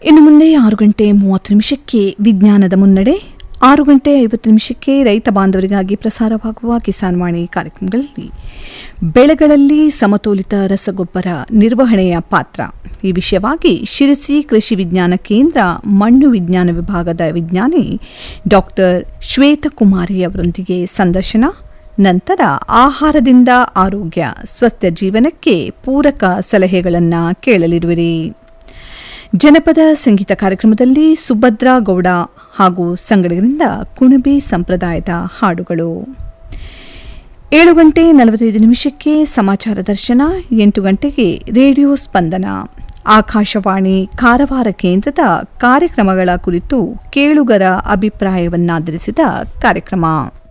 ಇನ್ನು ಮುಂದೆ ಆರು ಗಂಟೆ ಮೂವತ್ತು ನಿಮಿಷಕ್ಕೆ ವಿಜ್ಞಾನದ ಮುನ್ನಡೆ ಆರು ಗಂಟೆ ಐವತ್ತು ನಿಮಿಷಕ್ಕೆ ರೈತ ಬಾಂಧವರಿಗಾಗಿ ಪ್ರಸಾರವಾಗುವ ಕಿಸಾನ್ ವಾಣಿ ಕಾರ್ಯಕ್ರಮಗಳಲ್ಲಿ ಬೆಳೆಗಳಲ್ಲಿ ಸಮತೋಲಿತ ರಸಗೊಬ್ಬರ ನಿರ್ವಹಣೆಯ ಪಾತ್ರ ಈ ವಿಷಯವಾಗಿ ಶಿರಸಿ ಕೃಷಿ ವಿಜ್ಞಾನ ಕೇಂದ್ರ ಮಣ್ಣು ವಿಜ್ಞಾನ ವಿಭಾಗದ ವಿಜ್ಞಾನಿ ಡಾಕ್ಟರ್ ಶ್ವೇತಕುಮಾರಿ ಅವರೊಂದಿಗೆ ಸಂದರ್ಶನ ನಂತರ ಆಹಾರದಿಂದ ಆರೋಗ್ಯ ಸ್ವಸ್ಥ ಜೀವನಕ್ಕೆ ಪೂರಕ ಸಲಹೆಗಳನ್ನು ಕೇಳಲಿರುವಿರಿ ಜನಪದ ಸಂಗೀತ ಕಾರ್ಯಕ್ರಮದಲ್ಲಿ ಸುಭದ್ರಾ ಗೌಡ ಹಾಗೂ ಸಂಗಡಿಗರಿಂದ ಕುಣಬಿ ಸಂಪ್ರದಾಯದ ಹಾಡುಗಳು ಏಳು ಗಂಟೆ ನಲವತ್ತೈದು ನಿಮಿಷಕ್ಕೆ ಸಮಾಚಾರ ದರ್ಶನ ಎಂಟು ಗಂಟೆಗೆ ರೇಡಿಯೋ ಸ್ಪಂದನ ಆಕಾಶವಾಣಿ ಕಾರವಾರ ಕೇಂದ್ರದ ಕಾರ್ಯಕ್ರಮಗಳ ಕುರಿತು ಕೇಳುಗರ ಅಭಿಪ್ರಾಯವನ್ನಾಧರಿಸಿದ ಕಾರ್ಯಕ್ರಮ